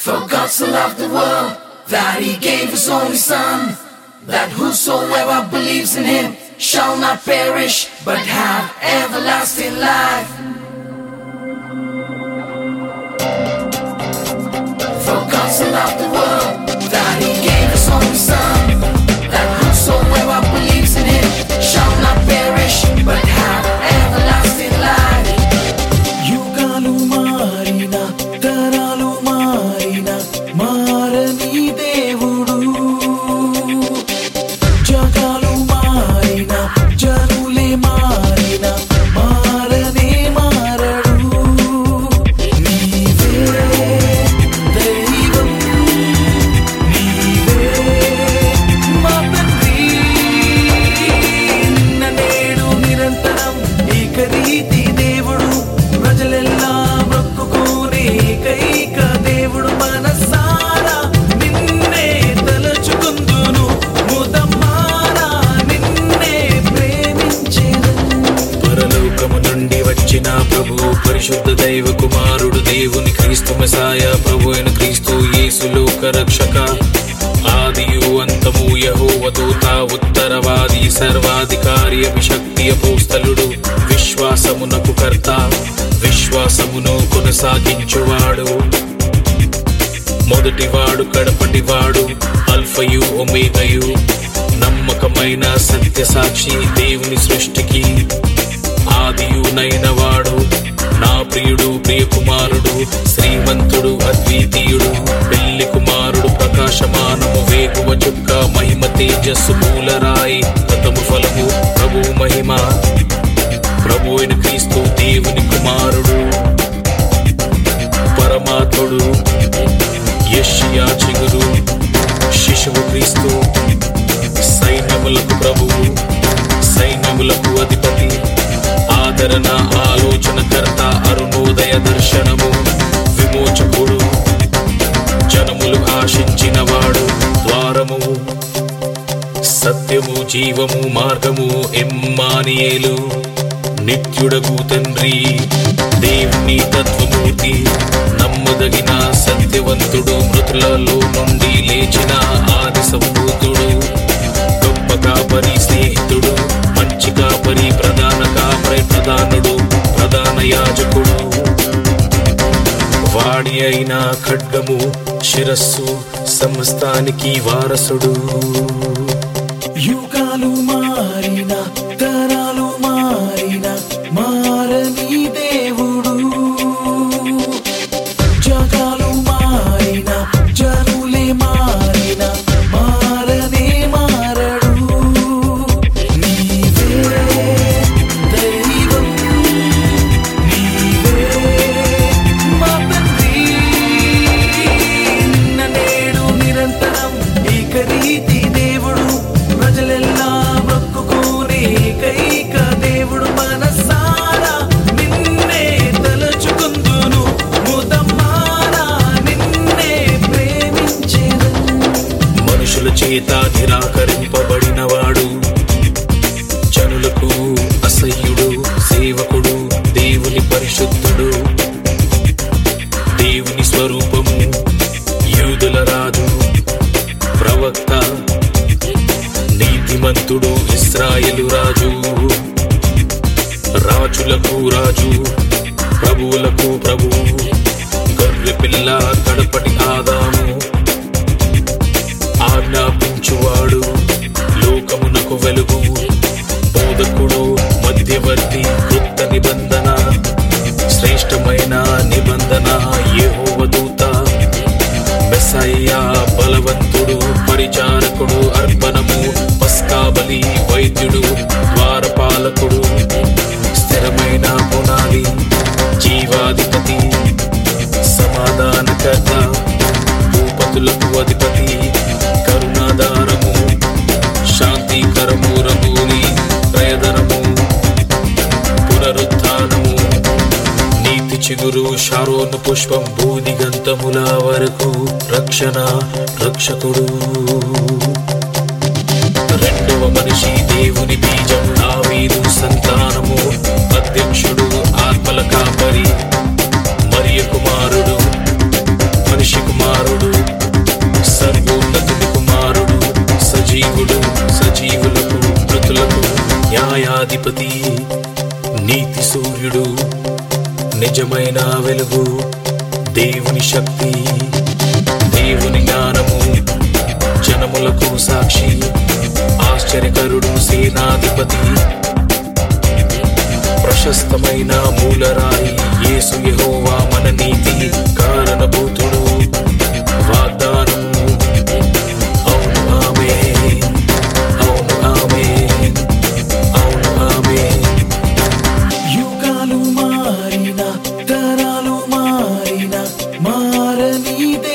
For God so loved the world that he gave his only son, that whosoever believes in him shall not perish but have everlasting life. For God so loved the world that he gave his only son, that whosoever believes in him shall not perish but have everlasting life. యుగాలు మారిన తరాలు మారిన మారని దేవుడు జగాలు మారిన జనులే మారిన మారనే మారడు నీవే దైవం నీవే మా తండ్రి నిన్న నేడు నిరంతరం ఏకరీతి దేవుడు ప్రజలెల్లా మొక్కుకునే ఏకైక దేవుడు మనసారా నిన్నే తలచుకుందును ముదమ్మారా నిన్నే ప్రేమించేదను పరలోకము నుండి వచ్చిన ప్రభు పరిశుద్ధ దైవ కుమారుడు దేవుని క్రీస్తు మెసాయ ప్రభు అయిన క్రీస్తు యేసు లోక రక్షక ఆదియు అంతము యహోవ దూత ఉత్తరవాది సర్వాధికారి అభిషక్తి అపోస్తలుడు విశ్వాసమునకు కర్త విశ్వాసమును కొనసాగించువాడు మొదటివాడు కడపటివాడు అల్ఫయు ఒమేగయు నమ్మకమైన సత్య సాక్షి దేవుని సృష్టికి ఆదియునైన వాడు నా ప్రియుడు ప్రియ కుమారుడు శ్రీమంతుడు అద్వితీయుడు పెళ్లి కుమారుడు ప్రకాశమానము వేగువ చుక్క మహిమ తేజస్సు మూలరాయి ప్రథమ ఫలము ప్రభు మహిమ ప్రభు అయిన క్రీస్తు దేవుని కుమారుడు పరమాత్ముడు యష్యా చిగురు శిశువు క్రీస్తు సైన్యములకు ప్రభువు సైన్యములకు అధిపతి ఆదరణ ఆలోచనకర్త అరుణోదయ దర్శనము విమోచకుడు జనములు ఆశించిన వాడు ద్వారము సత్యము జీవము మార్గము ఎమ్మానియేలు నిత్యుడగు తండ్రి దేవుని తత్వమూర్తి నమ్మదగిన సత్యవంతుడు మృతులలో నుండి లేచిన ఆది సంభూతుడు గొప్ప కాపరి స్నేహితుడు మంచి కాపరి ప్రధాన కాపరి ప్రధానుడు ప్రధాన యాజకుడు వాడి అయిన ఖడ్గము శిరస్సు సమస్తానికి వారసుడు యుగాలు మారిన తరాలు మారిన మారని దేవుడు జగాలు మారిన జనులే మారిన మారనే మారడు నీవే దైవం నీవే మా తండ్రి నిన్న నేడు నిరంతరం ఏకరీతి దేవుడు ప్రజలెల్లా మొక్కుకునే ఏకైక దేవుడు మనసారా నిన్నే తలచుకుందును ముదమ్మారా నిన్నే ప్రేమించేదను మనుషుల చేత నిరాకరింపబడినవాడు జనులకు అసహ్యుడు సేవకుడు దేవుని పరిశుద్ధుడు దేవుని స్వరూపము యూదుల రాజు ప్రవక్త నీతిమంతుడు ఇస్రాయేలు రాజు రాజులకు రాజు ప్రభువులకు ప్రభువు గొర్రె పిల్ల కడపటి ఆదాము ఆజ్ఞాపించువాడు లోకమునకు వెలుగు బోధకుడు మధ్యవర్తి కొత్త నిబంధన శ్రేష్టమైన నిబంధన యెహోవ దూత మెస్సయ్యా బలవంతుడు పరిచారకుడు అర్పణము పస్కాబలి వైద్యుడు ద్వారపాలకుడు స్థిరమైన పునాది జీవాధిపతి సమాధానకర్త భూపతులకు అధిపతి కరుణాధారము శాంతికరము రఘుని ప్రయదనము పునరుత్థానము నీతి చిగురు షారోను పుష్పం భూదిగంతముల వరకు రక్షణ రక్షకుడు రెండవ మనిషి దేవుని బీజం దావీదు సంతానము అధ్యక్షుడు ఆత్మల కాపరి మరియ కుమారుడు మనిషి కుమారుడు నిజమైన వెలుగు దేవుని శక్తి దేవుని జ్ఞానము జనములకు సాక్షి ఆశ్చర్యకరుడు సేనాధిపతి ప్రశస్తమైన మూలరాయి యేసు యెహోవా మన నీతి కారణభూతుడు వాగ్దానము అవును ఆమె అవును ఆమె అవును ఆమె యుగాలు మారిన తరాలు మారిన మారని